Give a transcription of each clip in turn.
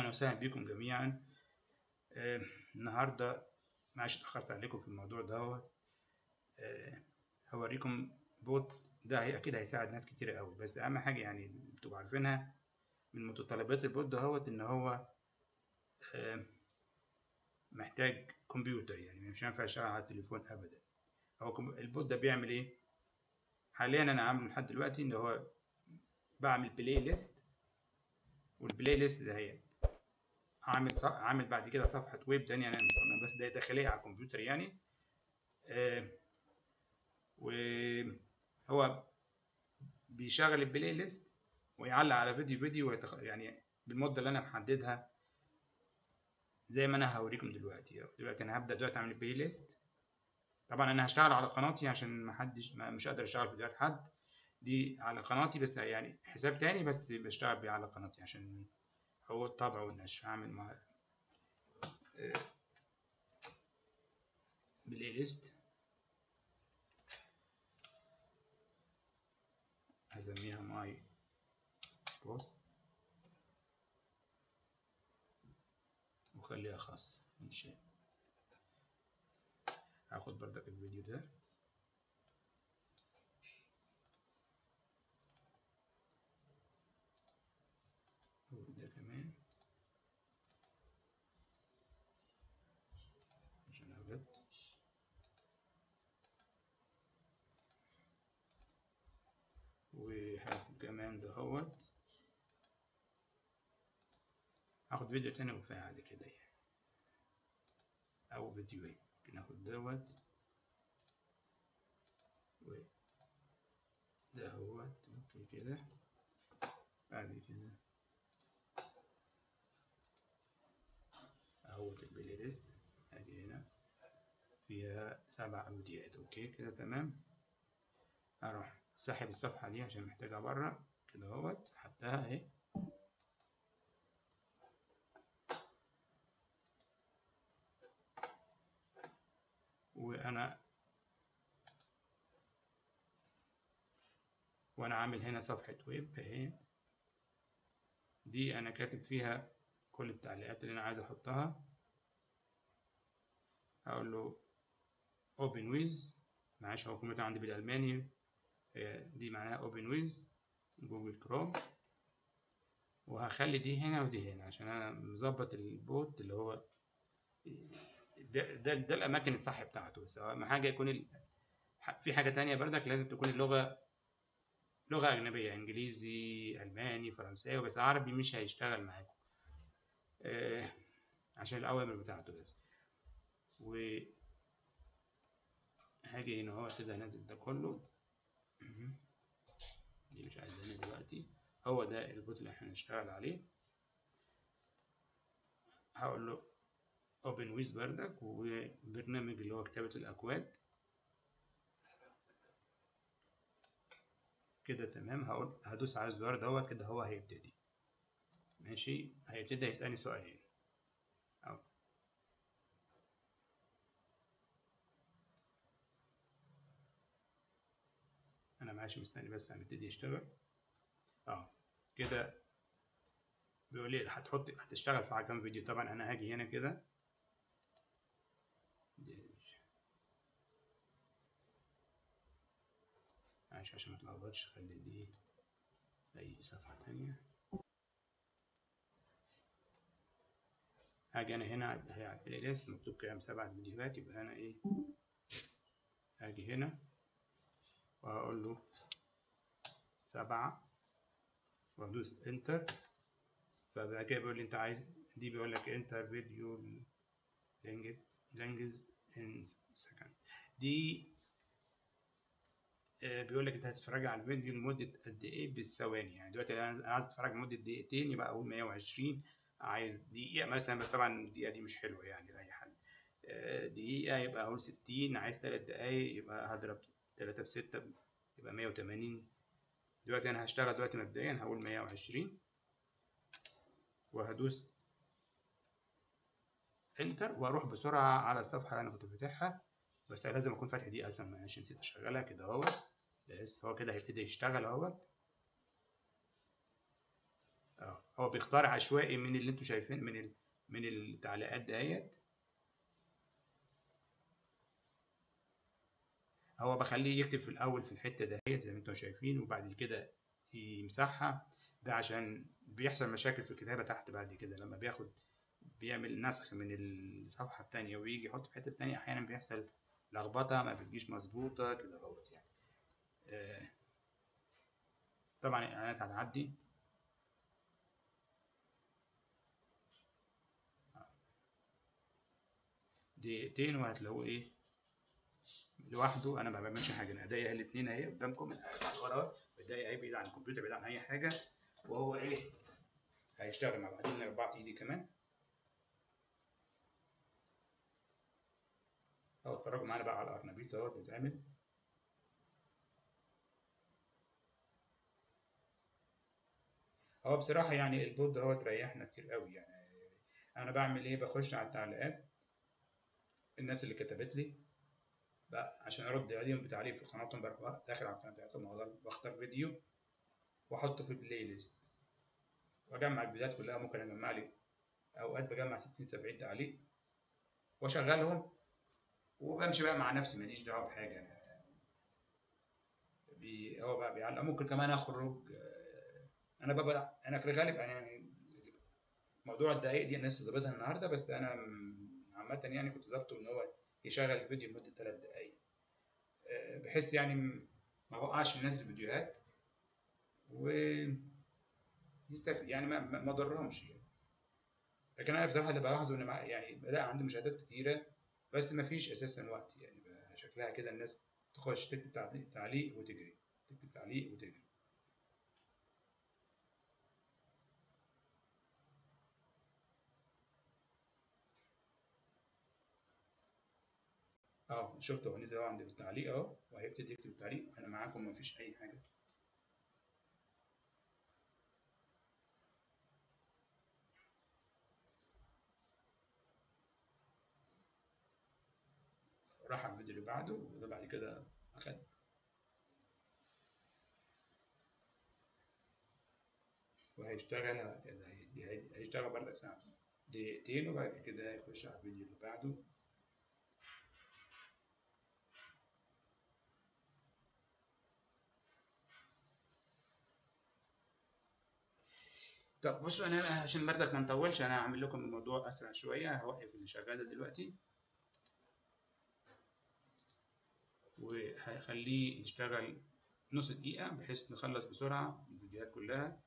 أهلا وسهلا بكم جميعا آه النهاردة معلش اتأخرت عليكم في الموضوع دوت آه هوريكم بوت ده هي أكيد هيساعد ناس كتير قوي بس أهم حاجة يعني تبقوا عارفينها من متطلبات البوت دهوت إن هو آه محتاج كمبيوتر يعني مش هينفع يشتغل على التليفون أبدا هو البوت ده بيعمل إيه؟ حاليا أنا عامله لحد دلوقتي إن هو بعمل بلاي ليست والبلاي ليست دهيت عامل عامل بعد كده صفحة ويب تانية أنا مصمم بس ده داخلية على الكمبيوتر يعني آه وهو بيشغل البلاي ليست ويعلق على فيديو فيديو ويتخ... يعني بالمدة اللي أنا محددها زي ما أنا هوريكم دلوقتي دلوقتي أنا هبدأ دلوقتي أعمل بلاي ليست طبعا أنا هشتغل على قناتي عشان محدش ما مش قادر أشتغل فيديوهات حد دي على قناتي بس يعني حساب تاني بس بشتغل بيه على قناتي عشان هو الطبع والنشر هعمل مع بلاي ليست هسميها ماي بوست وخليها خاص انشاء هاخد بردك الفيديو ده وده كمان عشان أبد وهاخد كمان دهوت هاخد فيديو تاني وكفاية على كده يعني أو فيديوهين ممكن آخد دوت و دهوت اوكي كده بعد كده اهوت البلاي ليست ادي هنا فيها سبع فيديوهات اوكي كده تمام اروح ساحب الصفحة دي عشان محتاجها بره كده اهوت سحبتها اهي وانا وانا عامل هنا صفحة ويب اهي دي انا كاتب فيها كل التعليقات اللي انا عايز احطها هقول له open with معلش هو الكمبيوتر عندي بالالماني دي معناها open with جوجل كروم وهخلي دي هنا ودي هنا عشان انا مظبط البوت اللي هو ده, ده, ده الاماكن الصح بتاعته بس اهم حاجه يكون ال... في حاجه تانية بردك لازم تكون اللغه لغه اجنبيه انجليزي الماني فرنساوي بس عربي مش هيشتغل معاكم آه عشان الأوامر بتاعته بس و هاجي هنا اهو كده هنزل ده كله دي مش عايزينها دلوقتي هو ده البوت اللي احنا هنشتغل عليه هقول له open with بردك وبرنامج اللي هو كتابة الأكواد كده تمام هقول هدوس على الزرار دوت كده هو هيبتدي ماشي هيبتدي يسألني سؤالين أو. أنا معلش مستني بس هنبتدي يشتغل اه كده بيقول لي هتحط هتشتغل في كام فيديو طبعا أنا هاجي هنا كده معلش عشان ما تلخبطش خلي دي أي صفحة تانية هاجي انا هنا على البلاي ليست مكتوب كام سبعة فيديوهات يبقى انا ايه هاجي هنا وهقول له سبعة وادوس انتر فبقى كده بيقول لي انت عايز دي بيقول لك انتر فيديو لانجز ان سكند دي بيقول لك انت هتتفرج على الفيديو لمدة قد ايه بالثواني يعني دلوقتي انا عايز اتفرج لمدة دقيقتين يبقى اقول 120 عايز دقيقة مثلا بس طبعا الدقيقة دي مش حلوة يعني لأي حد دقيقة يبقى أقول ستين عايز تلات دقايق يبقى هضرب تلاتة بستة يبقى مية وتمانين دلوقتي أنا هشتغل دلوقتي مبدئيا هقول مية وعشرين وهدوس انتر واروح بسرعة على الصفحة اللي أنا كنت فاتحها بس لازم أكون فاتح دي أصلا معلش نسيت أشغلها كده أهوت بس هو كده هيبتدي يشتغل أهوت اه هو بيختار عشوائي من اللي انتوا شايفين من ال... من التعليقات دهيت هو بخليه يكتب في الاول في الحته دهيت زي ما انتم شايفين وبعد كده يمسحها ده عشان بيحصل مشاكل في الكتابه تحت بعد كده لما بياخد بيعمل نسخ من الصفحه التانية ويجي يحط في الحته التانية احيانا بيحصل لخبطه ما بتجيش مظبوطه كده غلط يعني آه طبعا الاعلانات هتعدي دقيقتين وهتلاقوه ايه لوحده انا ما بعملش حاجه انا ايديا الاثنين اهي قدامكم ورا ايديا اهي بعيد عن الكمبيوتر بعيد عن اي حاجه وهو ايه هيشتغل مع بعضين ربعت ايدي كمان اهو اتفرجوا معانا بقى على الارنبيط اهو بيتعمل هو بصراحه يعني البوت ده هو تريحنا كتير قوي يعني انا بعمل ايه بخش على التعليقات الناس اللي كتبت لي بقى عشان ارد عليهم بتعليق في قناتهم بروح داخل على القناه بتاعتهم واختار فيديو واحطه في البلاي ليست واجمع الفيديوهات كلها ممكن اجمع لي اوقات بجمع 60 70 تعليق واشغلهم وبمشي بقى مع نفسي ماليش دعوه بحاجه بي هو بقى بيعلق ممكن كمان اخرج انا ببقى انا في الغالب يعني موضوع الدقايق دي انا لسه ظابطها النهارده بس انا عامه يعني كنت ظابطه ان هو يشغل الفيديو لمده 3 دقايق بحيث يعني ما بوقعش الناس الفيديوهات و يستفيد يعني ما ما ضرهمش يعني. لكن انا بصراحه اللي بلاحظه ان يعني بلاقي عندي مشاهدات كتيره بس ما فيش اساسا وقت يعني شكلها كده الناس تخش تكتب تعليق وتجري تكتب تعليق وتجري اه شفت هو نزل عند التعليق اهو وهيبتدي يكتب التعليق انا معاكم مفيش اي حاجه راح على الفيديو اللي بعده وده بعد كده اخد وهيشتغل هكذا هيشتغل برضه ساعة دقيقتين وبعد كده يخش على الفيديو اللي بعده طب بصوا انا عشان بردك ما نطولش انا هعمل لكم الموضوع اسرع شويه هوقف اللي شغال دلوقتي وهخليه يشتغل نص دقيقة بحيث نخلص بسرعة الفيديوهات كلها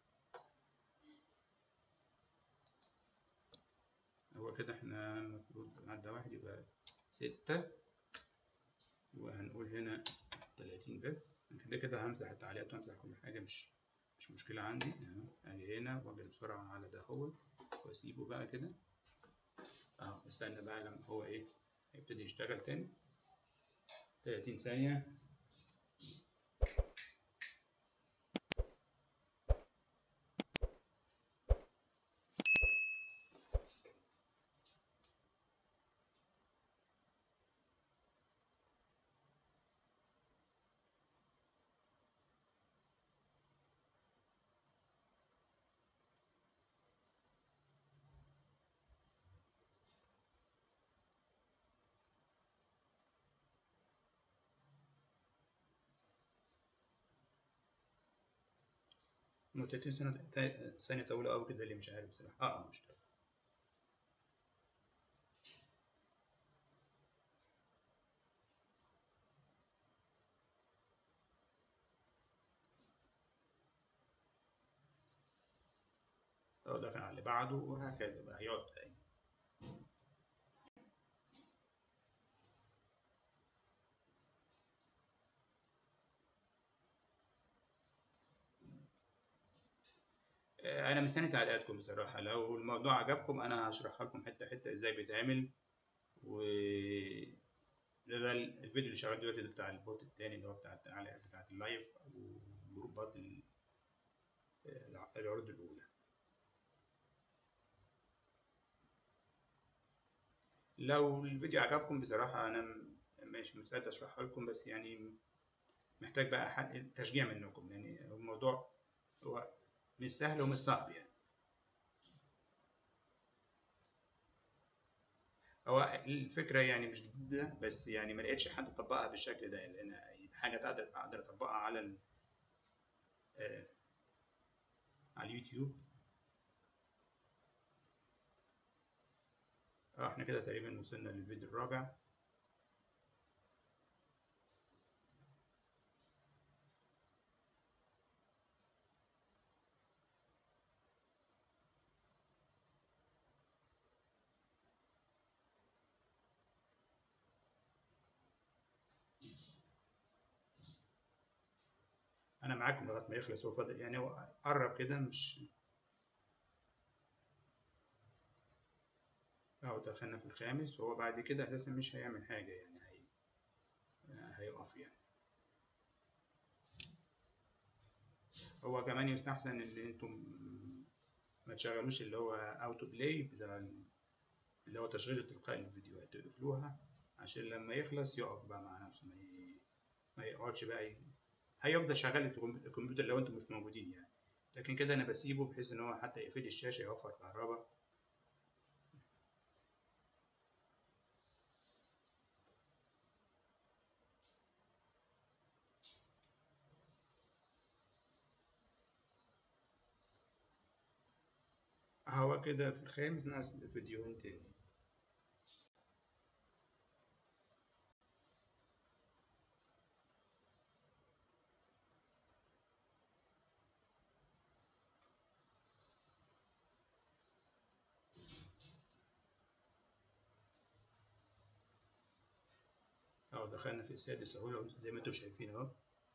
هو كده احنا المفروض عدى واحد يبقى ستة وهنقول هنا تلاتين بس كده كده همسح التعليقات وهمسح كل حاجة مش مش مشكلة عندي اجي هنا واجري بسرعة على ده هو واسيبه بقى كده اهو استنى بقى لما هو ايه هيبتدي يشتغل تاني 30 ثانية مدتين سنة ثانية طويلة أوي كده اللي مش عارف بصراحة اه مش طويلة. اه ده كان على اللي بعده وهكذا بقى هيقعد تاني انا مستني تعليقاتكم بصراحه لو الموضوع عجبكم انا هشرح لكم حته حته ازاي بيتعمل و ده, ده الفيديو اللي شغال دلوقتي ده بتاع البوت التاني اللي هو بتاع التعليق بتاعت اللايف وجروبات العروض الاولى لو الفيديو عجبكم بصراحه انا مش مستعد اشرحه لكم بس يعني محتاج بقى تشجيع منكم يعني الموضوع هو مش سهل ومش صعب يعني هو الفكرة يعني مش جديدة بس يعني ما لقيتش حد طبقها بالشكل ده لأن حاجة أقدر أقدر أطبقها على ال آه على اليوتيوب اه احنا كده تقريبا وصلنا للفيديو الرابع انا معاكم لغايه ما يخلص هو فاضل يعني هو قرب كده مش اهو دخلنا في الخامس وهو بعد كده اساسا مش هيعمل حاجه يعني هي هيقف يعني هو كمان يستحسن ان انتم ما تشغلوش اللي هو اوتو بلاي بتاع اللي هو تشغيل التلقائي للفيديوهات تقفلوها عشان لما يخلص يقف بقى مع نفسه ما ي... ما يقعدش بقى ي... هيفضل شغال الكمبيوتر لو انتم مش موجودين يعني لكن كده انا بسيبه بحيث ان هو حتى يقفل الشاشه يوفر كهرباء هو كده في الخامس ناقص فيديوهين تاني اهو دخلنا في السادس اهو زي ما انتم شايفين اهو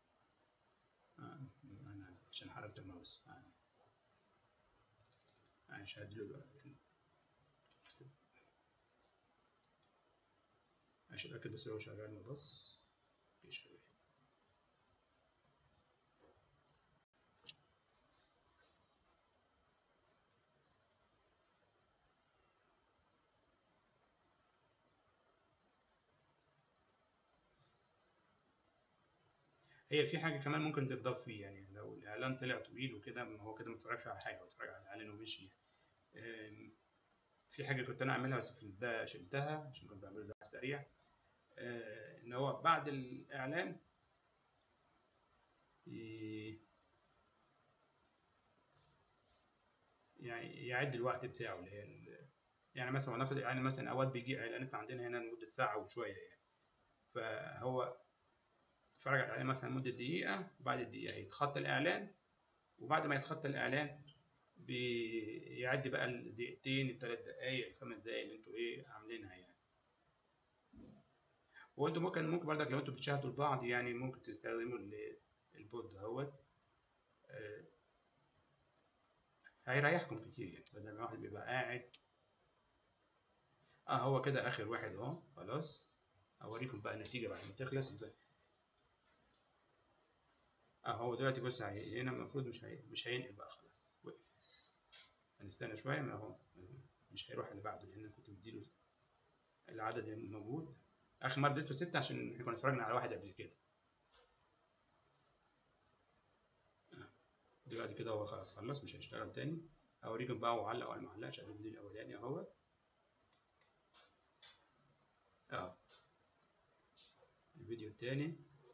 انا عشان حركة الماوس مش هديله دلوقتي عشان اتاكد بس هو شغال ما بص شغال هي في حاجه كمان ممكن تضاف فيه يعني لو الاعلان طلع طويل وكده هو كده ما اتفرجش على حاجه هو اتفرج على الاعلان ومشي في حاجه كنت انا اعملها بس في ده شلتها عشان كنت بعمله ده سريع ان هو بعد الاعلان يعني يعد الوقت بتاعه اللي هي يعني مثلا ونفرض يعني مثلا اوقات بيجي اعلانات عندنا هنا لمده ساعه وشويه يعني فهو اتفرج على الاعلان مثلا مده دقيقه وبعد الدقيقه يتخطى الاعلان وبعد ما يتخطى الاعلان بيعدي بقى الدقيقتين الثلاث دقايق الخمس دقايق اللي انتوا ايه عاملينها يعني وانتوا ممكن ممكن برضك لو انتوا بتشاهدوا لبعض يعني ممكن تستخدموا البوت دهوت آه هيريحكم كتير يعني بدل ما واحد بيبقى قاعد اه هو كده اخر واحد اهو خلاص اوريكم بقى النتيجه بعد ما تخلص ازاي اه هو دلوقتي بص هنا المفروض مش هي... مش هينقل بقى خلاص وقف هنستنى شويه ما هو مش هيروح اللي بعده لان انا كنت مديله العدد الموجود اخر مره اديته ستة عشان احنا كنا اتفرجنا على واحد قبل كده دلوقتي كده هو خلاص خلص مش هيشتغل تاني اوريكم بقى هو علق ولا ما علقش ادي الفيديو الاولاني اهوت اهو الفيديو التاني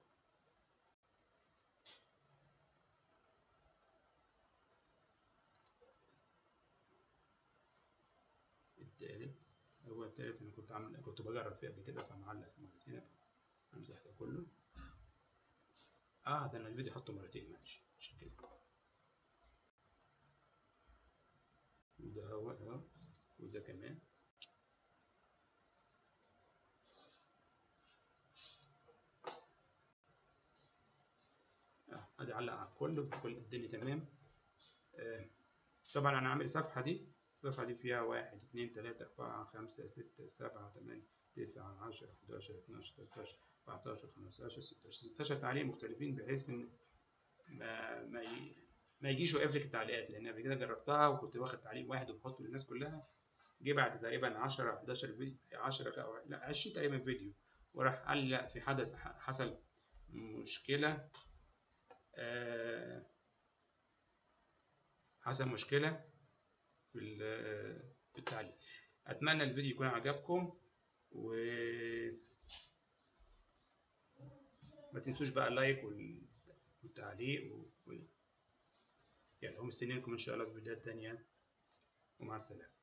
التالت هو التالت انا كنت عامل كنت بجرب فيه قبل كده فمعلق في مرتين امسح ده كله اه ده انا الفيديو حطه مرتين معلش عشان كده وده هو اهو وده كمان اه ادي علق على الكل كل الدنيا تمام آه. طبعا انا عامل الصفحه دي الصفحه دي فيها واحد اتنين تلاته اربعه خمسه سته سبعه تمانيه تسعه عشره حداشر اتناشر تلاتاشر اربعتاشر خمستاشر ستاشر ستاشر تعليق مختلفين بحيث ان ما ما, ي... ما يجيش يوقف لك التعليقات لان قبل كده جربتها وكنت واخد تعليق واحد وبحطه للناس كلها جه بعد تقريبا 10 11 فيديو 10 لا 20 تقريبا فيديو وراح قال لي لا في حدث حصل مشكله آه حصل مشكلة في ال- في التعليق أتمنى الفيديو يكون عجبكم و ما تنسوش بقى اللايك وال- والتعليق و... و... يعني هم مستنيينكم إن شاء الله في فيديوهات تانية ومع السلامة